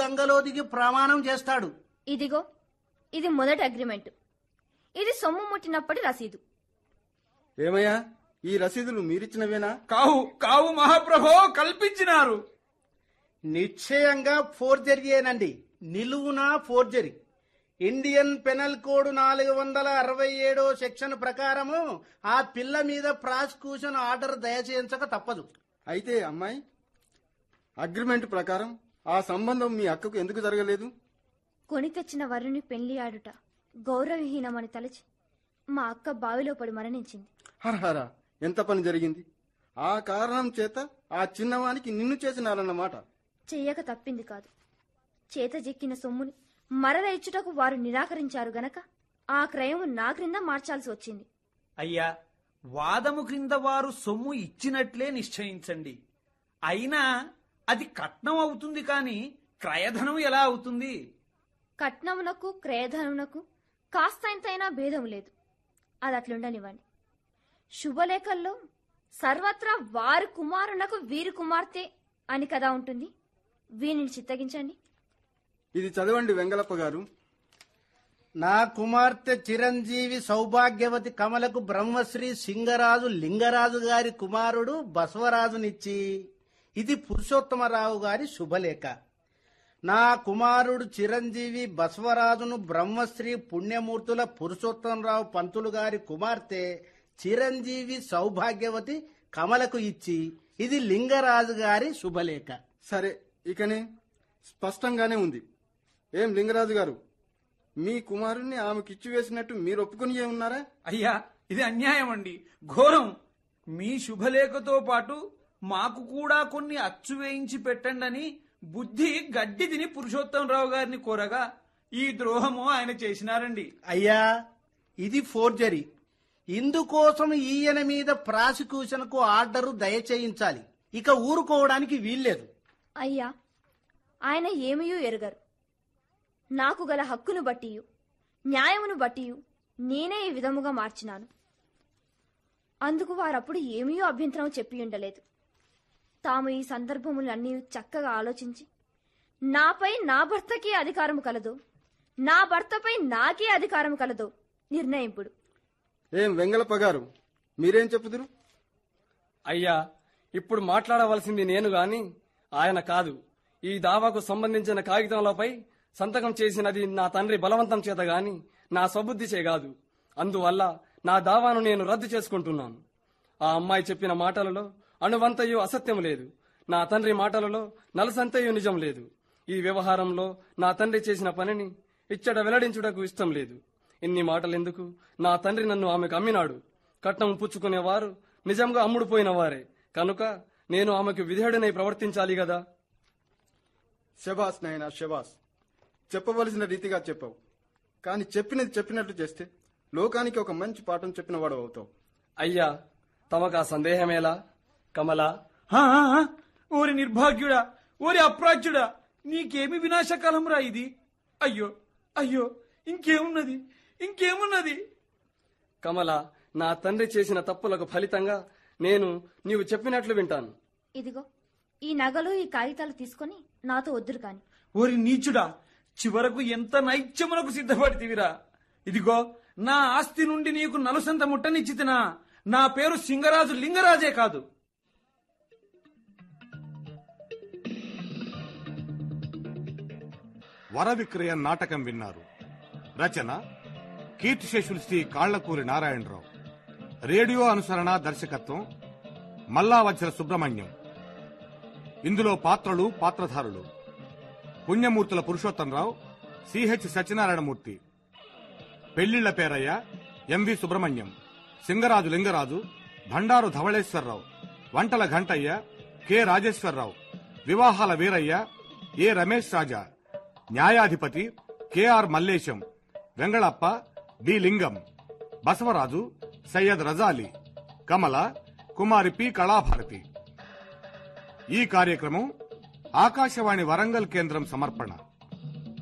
గంగలో దిగి ప్రమాణం చేస్తాడు ఇదిగో ఇది మొదటి అగ్రిమెంట్ ఇది సొమ్ము ముట్టినప్పటి రసీదు ఏమయ్యా ఈ రసీదులు మీరిచ్చినవేనా కావు కావు మహాప్రభో కల్పించినారు నిశ్చయంగా ఫోర్జరీయేనండి నిలువున ఫోర్జరీ ఇండియన్ పెనల్ కోడ్ నాలుగు వందల అరవై ఏడో సెక్షన్ ప్రకారము ఆ పిల్ల మీద ప్రాసిక్యూషన్ ఆర్డర్ దయచేయించక తప్పదు అయితే అమ్మాయి అగ్రిమెంట్ ప్రకారం ఆ సంబంధం మీ అక్కకు ఎందుకు జరగలేదు కొని తెచ్చిన వరుని పెళ్లి ఆడుట గౌరవహీనమని తలచి మా అక్క బావిలో పడి మరణించింది హరహర ఎంత పని జరిగింది ఆ కారణం చేత ఆ చిన్నవానికి నిన్ను చేసినారన్నమాట చెయ్యక తప్పింది కాదు చేత చెక్కిన సొమ్ముని మరల ఇచ్చుటకు వారు నిరాకరించారు గనక ఆ క్రయము నా క్రింద మార్చాల్సి వచ్చింది అయ్యా వాదము క్రింద వారు సొమ్ము ఇచ్చినట్లే నిశ్చయించండి అయినా అది కట్నం అవుతుంది కాని క్రయధనం ఎలా అవుతుంది కట్నమునకు క్రయధనమునకు కాస్త ఇంతైనా భేదం లేదు అది అట్లుండనివ్వండి శుభలేఖల్లో సర్వత్రా వారి కుమారునకు వీరి కుమార్తె అని కదా ఉంటుంది వీనిని చిత్తగించండి ఇది చదవండి వెంగళప్ప గారు నా కుమార్తె చిరంజీవి సౌభాగ్యవతి కమలకు బ్రహ్మశ్రీ సింగరాజు లింగరాజు గారి కుమారుడు బసవరాజునిచ్చి ఇది పురుషోత్తమరావు గారి శుభలేఖ నా కుమారుడు చిరంజీవి బసవరాజును బ్రహ్మశ్రీ పుణ్యమూర్తుల పురుషోత్తమరావు పంతులు గారి కుమార్తె చిరంజీవి సౌభాగ్యవతి కమలకు ఇచ్చి ఇది లింగరాజు గారి శుభలేఖ సరే ఇకనే స్పష్టంగానే ఉంది ఏం లింగరాజు గారు మీ కుమారుణ్ణి ఆమెకిచ్చి వేసినట్టు మీరు ఒప్పుకుని ఉన్నారా అయ్యా ఇది అన్యాయం అండి ఘోరం మీ శుభలేఖతో పాటు మాకు కూడా కొన్ని అచ్చు వేయించి పెట్టండి బుద్ధి గడ్డి తిని పురుషోత్తమరావు గారిని కోరగా ఈ ద్రోహము ఆయన చేసినారండి అయ్యా ఇది ఫోర్జరీ ఇందుకోసం ఈయన మీద ప్రాసిక్యూషన్కు ఆర్డరు దయచేయించాలి ఇక ఊరుకోవడానికి వీల్లేదు అయ్యా ఆయన ఏమయూ ఎరగరు నాకు గల హక్కును బట్టియు న్యాయమును బట్టియు నేనే ఈ విధముగా మార్చినాను అందుకు వారప్పుడు ఏమీయూ అభ్యంతరం చెప్పి ఉండలేదు తాము ఈ సందర్భములన్నీ చక్కగా ఆలోచించి నాపై నా భర్తకే అధికారము కలదో నా భర్తపై నాకే అధికారం కలదో నిర్ణయింపుడు ఏం వెంగళప్ప గారు మీరేం చెప్పుదురు అయ్యా ఇప్పుడు మాట్లాడవలసింది నేను గాని ఆయన కాదు ఈ దావాకు సంబంధించిన కాగితంలపై సంతకం చేసినది నా తండ్రి బలవంతం చేత గాని నా స్వబుద్ధిచే కాదు అందువల్ల నా దావాను నేను రద్దు చేసుకుంటున్నాను ఆ అమ్మాయి చెప్పిన మాటలలో అణువంతయు అసత్యం లేదు నా తండ్రి మాటలలో నలసంతయు నిజం లేదు ఈ వ్యవహారంలో నా తండ్రి చేసిన పనిని ఇచ్చట వెల్లడించుటకు ఇష్టం లేదు ఇన్ని మాటలెందుకు నా తండ్రి నన్ను ఆమెకు అమ్మినాడు కట్నం పుచ్చుకునేవారు నిజంగా అమ్ముడుపోయిన వారే కనుక నేను ఆమెకు విధేయుడనై ప్రవర్తించాలి గదా శబాస్ నాయనా శబాస్ చెప్పవలసిన రీతిగా చెప్పావు కానీ చెప్పినది చెప్పినట్లు చేస్తే లోకానికి ఒక మంచి పాఠం చెప్పిన వాడు అవుతావు అయ్యా తమకు ఆ సందేహమేలా కమలా హా, హా, హా. ఓరి నిర్భాగ్యుడా ఓరి అప్రాచ్యుడా నీకేమి వినాశకాలంరా ఇది అయ్యో అయ్యో ఇంకేమున్నది ఇంకేమున్నది కమల నా తండ్రి చేసిన తప్పులకు ఫలితంగా నేను నీవు చెప్పినట్లు వింటాను ఇదిగో ఈ నగలు ఈ కాగితాలు తీసుకొని నాతో వద్దురు కాని ఓరి నీచుడా చివరకు ఎంత నైత్యమునకు సిద్ధపడితివిరా ఇదిగో నా ఆస్తి నుండి నీకు నలుసంత ముట్టనిచ్చితినా నా పేరు సింగరాజు లింగరాజే కాదు వర విక్రయ నాటకం విన్నారు రచన కీర్తిశేషులు శ్రీ కాళ్లకూరి నారాయణరావు రేడియో అనుసరణ దర్శకత్వం మల్లావచ్చల సుబ్రహ్మణ్యం ఇందులో పాత్రలు పాత్రధారులు పుణ్యమూర్తుల Purushottam Rao CH Satyanarayanamurthy Pellilla Perayya MV Subrahmanyam Singaraju Lingaraju Bhandaru Dhavaleswararao Vantala Ghantayya K Rajeswara Rao వివాహాల వీరయ్య ఏ రమేష్ రాజా న్యాయాధిపతి KR Mallesham Vengalappa D Lingam Basavaraju Sayyad Rajali Kamala Kumari P Kalabharathi ఈ కార్యక్రమం ఆకాశవాణి వరంగల్ కేంద్రం సమర్పణ